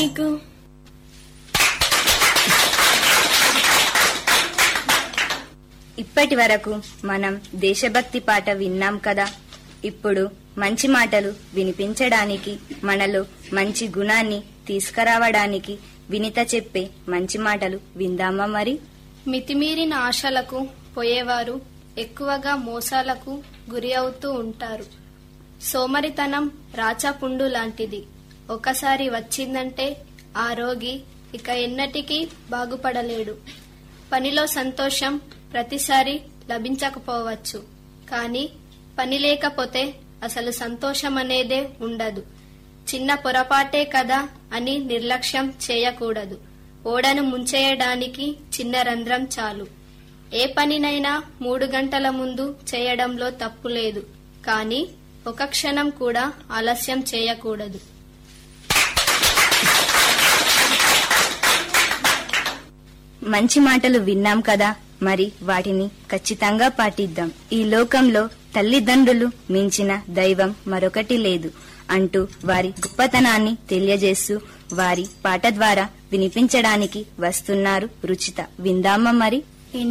నీకు ఇప్పటి వరకు మనం దేశభక్తి పాట విన్నాం కదా ఇప్పుడు మంచి మాటలు వినిపించడానికి మనలో మంచి గుణాన్ని తీసుకురావడానికి వినిత చెప్పే మంచి మాటలు విందామా మరి మితిమీరిన ఆశలకు పోయేవారు ఎక్కువగా మోసాలకు గురి అవుతూ ఉంటారు సోమరితనం రాచపుండు లాంటిది ఒకసారి వచ్చిందంటే ఆ రోగి ఇక ఎన్నటికీ బాగుపడలేడు పనిలో సంతోషం ప్రతిసారి లభించకపోవచ్చు కానీ పని లేకపోతే అసలు సంతోషం అనేదే ఉండదు చిన్న పొరపాటే కదా అని నిర్లక్ష్యం చేయకూడదు ఓడను ముంచేయడానికి చిన్న రంధ్రం చాలు ఏ పనినైనా మూడు గంటల ముందు చేయడంలో తప్పు లేదు కానీ ఒక క్షణం కూడా ఆలస్యం చేయకూడదు మంచి మాటలు విన్నాం కదా మరి వాటిని ఖచ్చితంగా పాటిద్దాం ఈ లోకంలో తల్లిదండ్రులు మించిన దైవం మరొకటి లేదు అంటూ వారి గొప్పతనాన్ని తెలియజేస్తూ వారి పాట ద్వారా వినిపించడానికి వస్తున్నారు రుచిత విందామా మరి